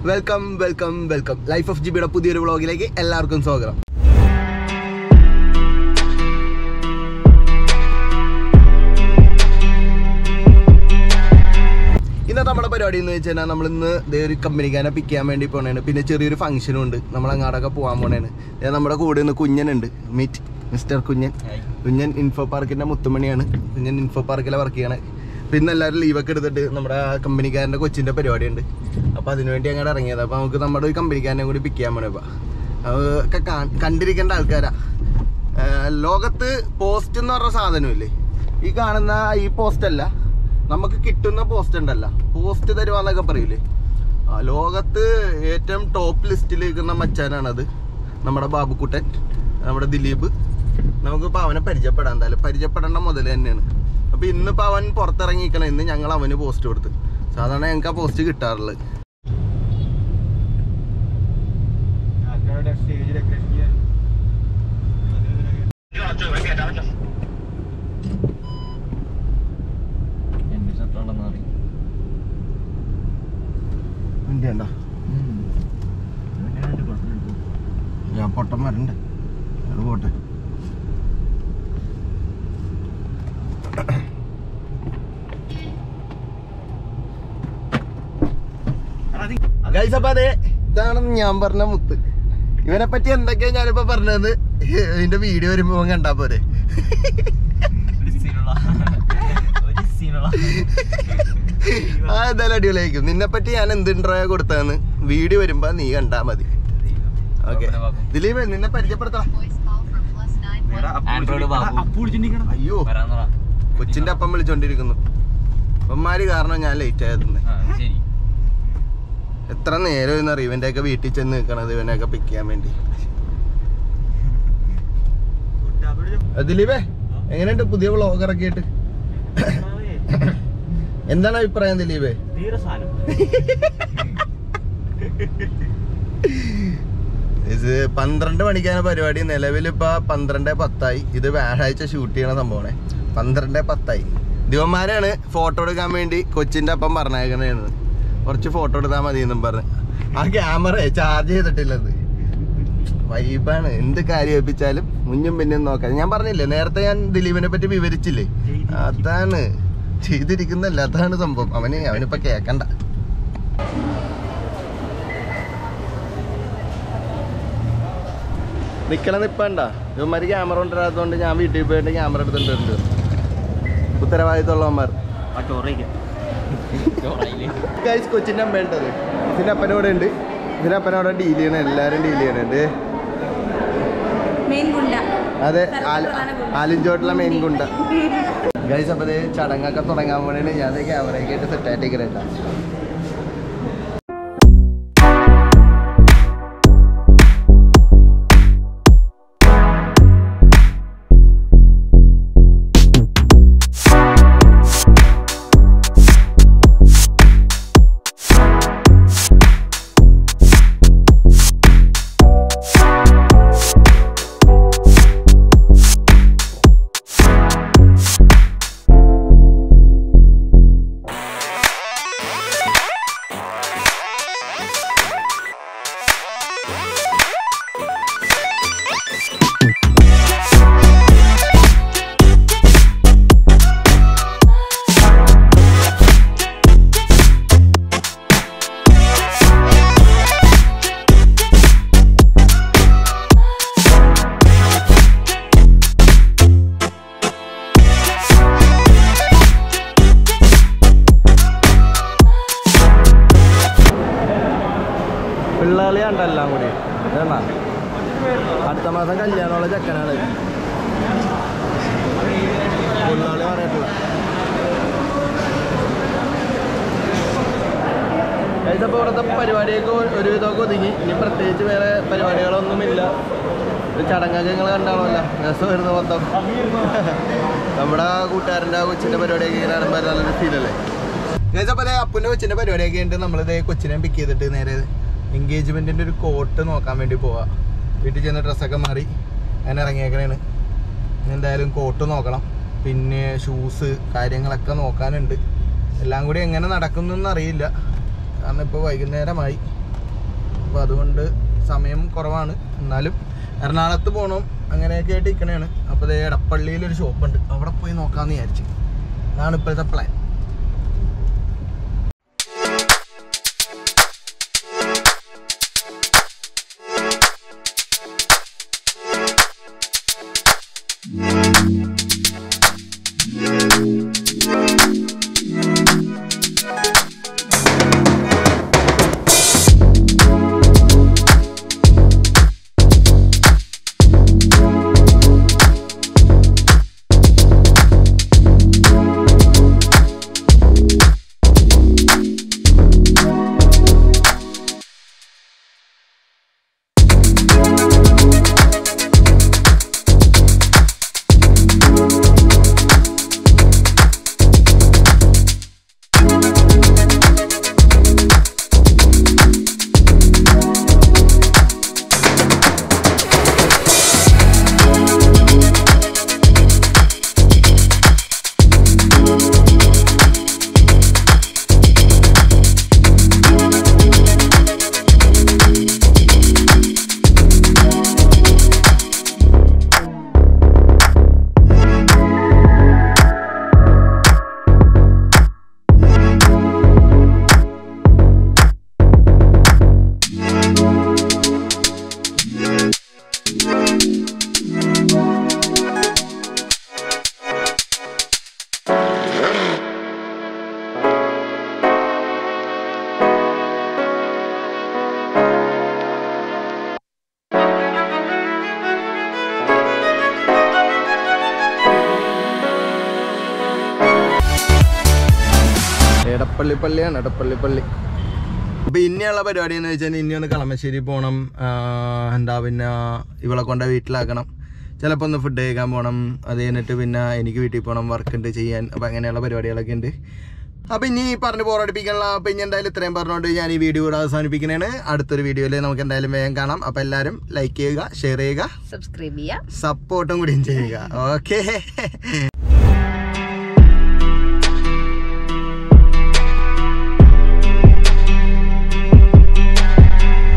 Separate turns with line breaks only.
Welcome welcome welcome life of ജിബിയുടെ പുതിയൊരു വ്ളോഗിലേക്ക് എല്ലാവർക്കും സ്വാഗതം ഇന്നത്തെ നമ്മുടെ പരിപാടി എന്ന് വെച്ച് കഴിഞ്ഞാൽ നമ്മൾ ഇന്ന് ദേ ഒരു കമ്പനിക്കാരെ പിക്ക് ചെയ്യാൻ വേണ്ടി പോണേണ് പിന്നെ ചെറിയൊരു ഫംഗ്ഷനും ഉണ്ട് നമ്മൾ അങ്ങാടൊക്കെ പോകാൻ പോണേണ് ദേ നമ്മുടെ കൂടെ ഇന്ന് കുഞ്ഞനുണ്ട് meet mister Kunjan Kunjan info പാർക്കിന്റെ മുത്തുമണിയാണ് കുഞ്ഞൻ ഇൻഫോ പാർക്കിലെ വർക്ക് ചെയ്യണേ പിന്നെ എല്ലാവരും ലീവൊക്കെ എടുത്തിട്ട് നമ്മുടെ കമ്പനിക്കാരൻ്റെ കൊച്ചിൻ്റെ പരിപാടിയുണ്ട് അപ്പോൾ അതിനുവേണ്ടി അങ്ങോട്ട് ഇറങ്ങിയത് അപ്പോൾ നമുക്ക് നമ്മുടെ ഒരു കമ്പനിക്കാരനെ കൂടി പിക്ക് ചെയ്യാൻ പോണേ ഇപ്പോൾ ഒക്കെ കാ- കണ്ടിരിക്കേണ്ട ആൾക്കാരാ ആ, ലോകത്ത് പോസ്റ്റ് എന്ന് പറഞ്ഞ സാധനമില്ലേ ഈ കാണുന്ന ഈ പോസ്റ്റ് അല്ല നമുക്ക് കിട്ടുന്ന പോസ്റ്റ് ഉണ്ടല്ല പോസ്റ്റ് തരുവാന്നൊക്കെ പറയില്ലേ ആ, ലോകത്ത് ഏറ്റവും ടോപ്പ് ലിസ്റ്റിൽ നിൽക്കുന്ന മച്ചാനാണത് നമ്മുടെ ബാബുക്കുട്ടൻ നമ്മുടെ ദിലീപ് നമുക്കിപ്പോൾ അവനെ പരിചയപ്പെടാൻ എന്തായാലും പരിചയപ്പെടേണ്ട മുതൽ തന്നെയാണ് അപ്പോൾ ഇന്നിപ്പോൾ അവൻ പുറത്തിറങ്ങിയിരിക്കണം ഇന്ന് ഞങ്ങൾ അവന് പോസ്റ്റ് കൊടുത്ത് സാധാരണ ഞങ്ങൾക്ക് ആ പോസ്റ്റ് കിട്ടാറുള്ളത്
ആൾക്കാരുടെ സ്റ്റേജ് ഡെക്കറേഷൻ ചെയ്യാൻ
എന്റെ ഷർട്ടാണെന്ന് അറിയും
വണ്ടി ഉണ്ടോ ഞാൻ പൊട്ടം വരണ്ടേ അത് പോട്ടെ Guys, അപ്പൊ അതെ ഇതാണ് ഞാൻ പറഞ്ഞ മുത്ത് ഇവനെ പറ്റി എന്തൊക്കെയാ ഞാനിപ്പോ പറഞ്ഞത് ഇതിന്റെ വീഡിയോ വരുമ്പോ ഇവൻ കണ്ടാ പോരെ ആ എന്തായാലും അടിപൊളിയായിരിക്കും നിന്നെ പറ്റി ഞാൻ എന്ത് ഇൻട്രോ കൊടുത്തതെന്ന് വീഡിയോ വരുമ്പോ നീ കണ്ടാ മതി ഓക്കെ ദിലീപ് നിന്നെ പരിചയപ്പെടുത്തണം
ആൻഡ്രോയിഡ് ബാബു
അപ്പു വിളിച്ചിട്ടിരിക്കണം
അയ്യോ
വരാൻ പറ
കൊച്ചിന്റെ അപ്പം വിളിച്ചോണ്ടിരിക്കുന്നു അപ്പന്മാര് കാരണം ഞാൻ ലേറ്റ് ആയിരുന്നു
ആ, ശരി
എത്ര നേരം എന്നറിയും ഇവന്റെ ഒക്കെ വീട്ടിൽ ചെന്ന് നിൽക്കണത് ഇവനെയൊക്കെ പിക്ക് ചെയ്യാൻ വേണ്ടി ആ, ദിലീപേ എങ്ങനെയുണ്ട് പുതിയ വ്ളോഗ് ഇറക്കിയിട്ട് എന്താണ് അഭിപ്രായം ദിലീപേ
തീരെ സാധനം
ഇത് പന്ത്രണ്ട് മണിക്കാണ് പരിപാടി നിലവിൽ ഇപ്പൊ പന്ത്രണ്ട് പത്തായി ഇത് വ്യാഴാഴ്ച ഷൂട്ട് ചെയ്യണ സംഭവമാണ് പന്ത്രണ്ട് പത്തായി ദിവന്മാരാണ് ഫോട്ടോ എടുക്കാൻ വേണ്ടി കൊച്ചിന്റെ അപ്പം പറഞ്ഞേക്കണേന്ന് കുറച്ച് ഫോട്ടോ എടുത്താൽ മതി എന്നും പറഞ്ഞ് ആ ക്യാമറ ചാർജ് ചെയ്തിട്ടില്ലത് വൈബാണ് എന്ത് കാര്യം ഏൽപ്പിച്ചാലും മുന്നും പിന്നും നോക്കാം ഞാൻ പറഞ്ഞില്ലേ നേരത്തെ ഞാൻ ദിലീപിനെ പറ്റി വിവരിച്ചില്ലേ അതാണ് ചെയ്തിരിക്കുന്നല്ല അതാണ് സംഭവം അവന് അവനിപ്പോ കേക്കണ്ട നിക്കണ നിപ്പണ്ട ഇവന്മാര് ക്യാമറ കൊണ്ടുവരാത്തതുകൊണ്ട് ഞാൻ വീട്ടിൽ പോയിട്ട് ക്യാമറ എടുത്തിട്ടുണ്ട് ഉത്തരവാദിത്തമുള്ളവന്മാർ
ആ ചോറയ്ക്കാം
ഗൈസ് കൊച്ചിൻ്റെ അമ്മ ഉണ്ടത് ഇതിൻ്റെ അപ്പനോടെ ഉണ്ട് ഇതിൻ്റെ അപ്പനോടെ ഡീൽ ചെയ്യണം എല്ലാവരും ഡീൽ ചെയ്യണുണ്ട്
മെയിൻ ഗുണ്ട
അതെ
സ്ഥലത്ത് പ്രധാന ഗുണ്ട.
ആലിഞ്ചോട്ടുള്ള മെയിൻ ഗുണ്ട ഗൈസ് അപ്പോൾ ഇത് ചടങ്ങൊക്കെ തുടങ്ങാൻ വേണ്ടി ഞാൻ ക്യാമറയൊക്കെ ആയിട്ട് സെറ്റായിട്ട് ഇരിക്കണേട്ടാ പിള്ളേളി കണ്ടെല്ലാം കൂടി ഇതെന്നാ അടുത്ത മാസം കല്യാണമുള്ള ചെക്കനാണ് പിള്ളേളി പറഞ്ഞിട്ടില്ല ഇതിപ്പോൾ ഇവിടുത്തെ പരിപാടിയൊക്കെ ഒരുവിധമൊക്കെ ഒതുങ്ങി ഇനി പ്രത്യേകിച്ച് വേറെ പരിപാടികളൊന്നുമില്ല ഒരു ചടങ്ങൊക്കെ നിങ്ങൾ കണ്ടാണല്ലോ രസം വരുന്ന മൊത്തം നമ്മുടെ കൂട്ടുകാരൻ്റെ കൊച്ചിൻ്റെ പരിപാടിയൊക്കെ ഇങ്ങനെ കാണുമ്പോൾ നല്ലൊരു ഫീലല്ലേ അപ്പോൾ അപ്പൻ്റെ കൊച്ചിൻ്റെ പരിപാടിയൊക്കെ ഉണ്ട് നമ്മളിത് കൊച്ചിനെ പിക്ക് ചെയ്തിട്ട് നേരെ എൻഗേജ്മെൻറ്റിൻ്റെ ഒരു കോട്ട് നോക്കാൻ വേണ്ടി പോവാം വീട്ടിൽ ചെന്ന് ഡ്രസ്സൊക്കെ മാറി അങ്ങനെ ഇറങ്ങിയേക്കണേണ് ഇനി എന്തായാലും കോട്ട് നോക്കണം പിന്നെ ഷൂസ് കാര്യങ്ങളൊക്കെ നോക്കാനുണ്ട് എല്ലാം കൂടി എങ്ങനെ നടക്കുന്നൊന്നും അറിയില്ല കാരണം ഇപ്പോൾ വൈകുന്നേരമായി അപ്പോൾ അതുകൊണ്ട് സമയം കുറവാണ് എന്നാലും എറണാകുളത്ത് പോകണം അങ്ങനെയൊക്കെ ആയിട്ട് ഇരിക്കണേണ് അപ്പോൾ ദേ എടപ്പള്ളിയിൽ ഒരു ഷോപ്പുണ്ട് അവിടെ പോയി നോക്കാമെന്ന് വിചാരിച്ചു അതാണ് ഇപ്പോഴത്തെ പ്ലാൻ എടപ്പള്ളി പള്ളിയാണ് എടപ്പള്ളി പള്ളി അപ്പൊ ഇനിയുള്ള പരിപാടി എന്ന് വെച്ചാൽ ഇനി ഒന്ന് കളമശ്ശേരി പോകണം എന്താ പിന്നെ ഇവളെ കൊണ്ട് വീട്ടിലാക്കണം ചിലപ്പോൾ ഒന്ന് ഫുഡ് കഴിക്കാൻ പോകണം അത് കഴിഞ്ഞിട്ട് പിന്നെ എനിക്ക് വീട്ടിൽ പോകണം വർക്ക് ഉണ്ട് ചെയ്യാൻ അപ്പം അങ്ങനെയുള്ള പരിപാടികളൊക്കെ ഉണ്ട് അപ്പം ഇനി പറഞ്ഞ് ബോറടിപ്പിക്കാനുള്ള അപ്പം ഇനി എന്തായാലും ഇത്രയും പറഞ്ഞുകൊണ്ട് ഞാൻ ഈ വീഡിയോ കൂടെ അവസാനിപ്പിക്കുന്നതാണ് അടുത്തൊരു വീഡിയോയിൽ നമുക്ക് എന്തായാലും വേഗം കാണാം അപ്പം എല്ലാവരും ലൈക്ക് ചെയ്യുക ഷെയർ ചെയ്യുക
സബ്സ്ക്രൈബ് ചെയ്യുക
സപ്പോർട്ടും കൂടിയും ചെയ്യുക ഓക്കെ